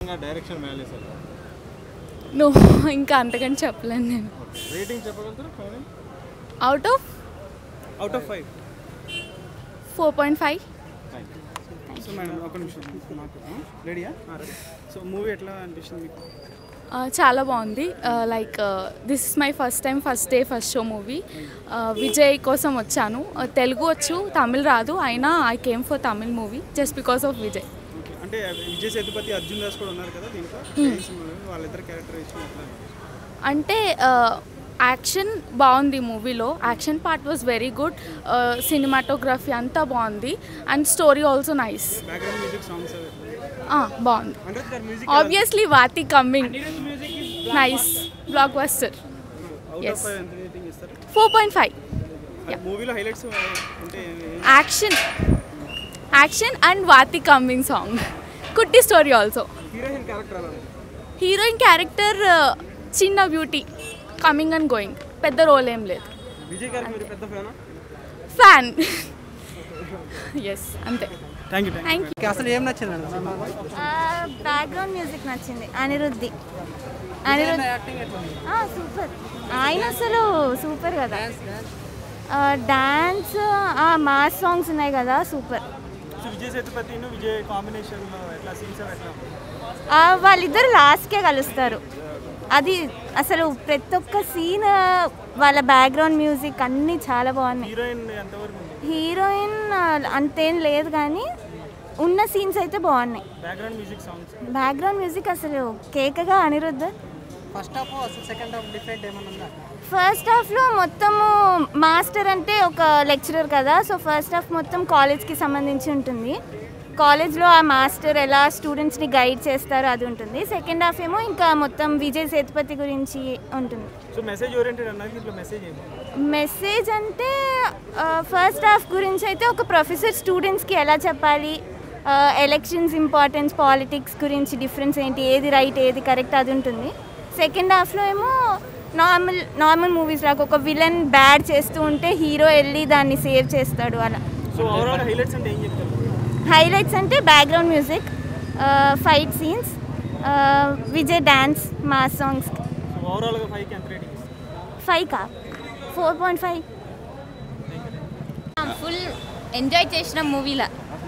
Direction మ్యాలే sir no ఇంకా అంతకంటే చెప్పలేను నేను రేటింగ్ చెప్పగలుగుతారా final out of out of five four point five so madam ఒక నిమిషం నాకు రెడీయా సో మూవీ ఎట్లా అనిపిస్తుంది మీకు చాలా బాగుంది like this is my first time first day first show movie Vijay కోసం వచ్చాను Uh, తెలుగు వచ్చు తమిళ్ రాదు అయినా I came for Tamil movie just because of Vijay okay అంటే విజయ్ సేతుపతి అర్జున్ దాస్ కూడా ఉన్నారు కదా దీంట్లో ఈ సినిమాలో వాళ్ళిద్దరు క్యారెక్టరైజేషన్ ఎట్లా అంటే యాక్షన్ బాగుంది మూవీలో action part was very good cinematography అంతా బాగుంది and story also nice background music songs బాగుంది అనిరుద్ గారి music obviously Vaathi coming music nice blockbuster out Yes. Of five ఎంత రేటింగ్ ఇస్తారు ఫోర్ పాయింట్ ఫైవ్ మూవీలో హైలైట్స్ అంటే action action and Vaathi coming song Kutti story also heroine character అలా ఉంది heroine character చిన్న beauty coming and going పెద్ద role ఏం లేదు విజయ్ గారికి మీరు పెద్ద ఫ్యానా ఫ్యాన్ ఎస్ అంతే థ్యాంక్ యూ థ్యాంక్ యూ అసలు ఏం నచ్చిందండి సినిమాలో బ్యాక్గ్రౌండ్ మ్యూజిక్ నచ్చింది అనిరుద్ధి అనిరుద్ధ్ సూపర్ ఆయన అసలు సూపర్ కదా డాన్స్ మాస్ సాంగ్స్ ఉన్నాయి కదా సూపర్ సో విజయ్ సేతుపతి విజయ్ కాంబినేషన్లో ఎట్లా సీన్స్ ఎట్లా వాళ్ళిద్దరు లాస్ట్కే కలుస్తారు అది అసలు ప్రతి ఒక్క సీన్ వాళ్ళ బ్యాక్గ్రౌండ్ మ్యూజిక్ అన్నీ చాలా బాగున్నాయి హీరోయిన్ ఎంతవరకు ఉంది హీరోయిన్ అంతేం లేదు కానీ ఉన్న సీన్స్ అయితే బాగున్నాయి background music songs background music అసలు కేకగా అనిరుద్ధ్ ఫస్ట్ హాఫ్ అసలు సెకండ్ హాఫ్ డిఫరెంట్ ఏమన్నా ఉందా ఫస్ట్ హాఫ్లో మొత్తము మాస్టర్ అంటే ఒక లెక్చరర్ కదా సో ఫస్ట్ హాఫ్ మొత్తం కాలేజ్కి సంబంధించి ఉంటుంది కాలేజ్లో ఆ మాస్టర్ ఎలా స్టూడెంట్స్ని గైడ్ చేస్తారో అది ఉంటుంది సెకండ్ హాఫ్ ఏమో ఇంకా మొత్తం విజయ్ సేతుపతి గురించి ఉంటుంది సో మెసేజ్ ఓరియంటెడ్ అన్నది దీంట్లో మెసేజ్ ఏమో మెసేజ్ అంటే ఫస్ట్ హాఫ్ గురించి అయితే ఒక ప్రొఫెసర్ స్టూడెంట్స్కి ఎలా చెప్పాలి ఎలక్షన్స్ ఇంపార్టెన్స్ పాలిటిక్స్ గురించి డిఫరెన్స్ ఏంటి ఏది రైట్ ఏది కరెక్ట్ అది ఉంటుంది సెకండ్ హాఫ్లో ఏమో నార్మల్ నార్మల్ మూవీస్ లాగా ఒక విలన్ బ్యాడ్ చేస్తూ ఉంటే హీరో వెళ్ళి దాన్ని సేవ్ చేస్తాడు అలా సో ఓవరాల్ హైలైట్స్ అంటే ఏం చెప్తారు హైలైట్స్ అంటే background music fight scenes Vijay dance మా సాంగ్స్ సో ఓవరాల్గా ఫైవ్కి ఎంత రేటింగ్ ఇస్తారు ఫైవ్ కా four point five full enjoy చేసిన మూవీలా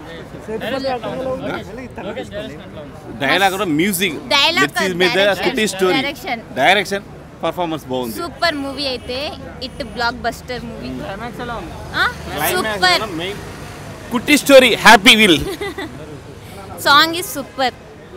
డైలాగ్ కూడా మ్యూజిక్ Dialogue కాదు, మీద direction, Kutti story direction. Direction performance బాగుంది సూపర్ మూవీ అయితే it blockbuster movie climax ఎలా ఉంది super main Kutti story happy will song is super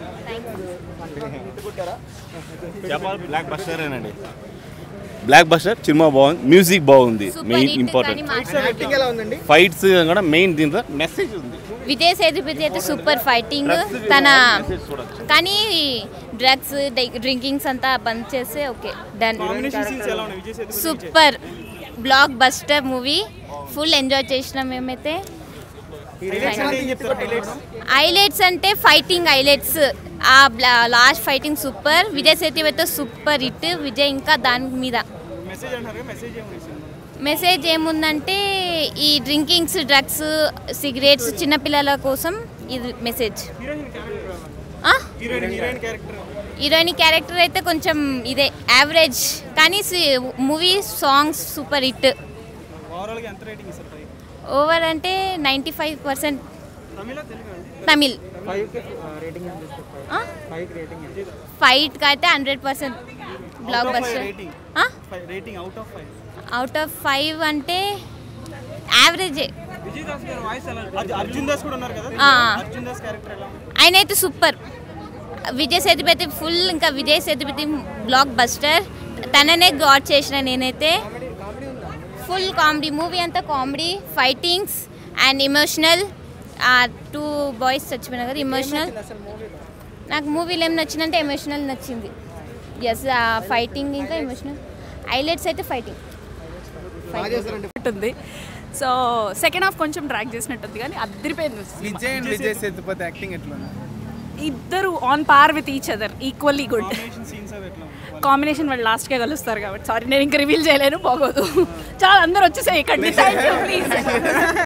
చెప్పాలి బ్లాక్ బస్టర్ అండి బ్లాక్ బస్టర్ సినిమా బాగుంది మ్యూజిక్ బాగుంది మెయిన్ ఇంపార్టెంట్ రేటింగ్ ఎలా ఉందండి ఫైట్స్ కూడా మెయిన్ దీంట్లో మెసేజ్ ఉంది విజయ్ సేతుపతి అయితే సూపర్ ఫైటింగ్ తన కానీ డ్రగ్స్ డ్రింకింగ్స్ అంతా బంద్ చేస్తే ఓకే డన్ కాంబినేషన్ సీన్స్ ఎలా ఉన్నాయి Vijay Sethupathi super blockbuster movie full enjoy చేసినాం మేమైతే హైలైట్స్ అంటే ఏం చెప్తారు హైలైట్స్ హైలైట్స్ అంటే ఫైటింగ్ హైలైట్స్ ఆ last fighting super Vijay Sethupathi super hit Vijay ఇంకా దాని మీద మెసేజ్ అంటారు మెసేజ్ ఏముంది సినిమా మెసేజ్ ఏముందంటే ఈ డ్రింకింగ్స్ డ్రగ్స్ సిగరెట్స్ చిన్నపిల్లల కోసం ఇది మెసేజ్ హీరోయిన్ క్యారెక్టర్ ఆ? Heroine heroine character heroine character అయితే కొంచెం ఇదే యావరేజ్ కానీ మూవీ సాంగ్స్ సూపర్ హిట్ ఓవరాల్గా ఎంత రేటింగ్ ఇస్తారు ఫైవ్ ఓవర్ అంటే ninety five percent Tamil Telugu అండి తమిళ్ ఫైవ్ రేటింగ్ ఎంత ఇస్తారు ఆ? ఫైవ్ రేటింగ్ ఫైట్కి అయితే hundred percent blockbuster rating five rating out of five out of five అంటే యావరేజే విజయ్ దాస్ గారి వాయిస్ ఎలా అర్జున్ దాస్ కూడా ఉన్నారు కదా ఆ. అర్జున్ దాస్ క్యారెక్టర్ ఎలా ఉంది ఆయన అయితే సూపర్ విజయ్ సేతుపతి ఫుల్ ఇంకా విజయ్ సేతుపతి బ్లాక్ బస్టర్ తననే గాడ్ చేసిన నేనైతే ఫుల్ కామెడీ మూవీ అంతా comedy fightings and emotional two boys చచ్చిపోయినా కదా ఇమోషనల్ నాకు మూవీలో ఏం నచ్చిందంటే ఎమోషనల్ నచ్చింది ఎస్ ఫైటింగ్ ఇంకా ఎమోషనల్ హైలైట్స్ అయితే ఫైటింగ్ ఉంటుంది సో సెకండ్ హాఫ్ కొంచెం డ్రాక్ చేసినట్టుంది కానీ అద్దరిపోయింది విజయ్ అండ్ విజయ్ సేతుపతి యాక్టింగ్ ఎట్లా ఇద్దరు on par with each other equally good combination scenes అవి ఎట్లా ఉంది కాంబినేషన్ వాళ్ళు లాస్ట్కే కలుస్తారు కాబట్టి సారీ నేను ఇంకా రివీల్ చేయలేను బాగోదు చాలా అందరూ వచ్చేసాయి ఇక్కడ ప్లీజ్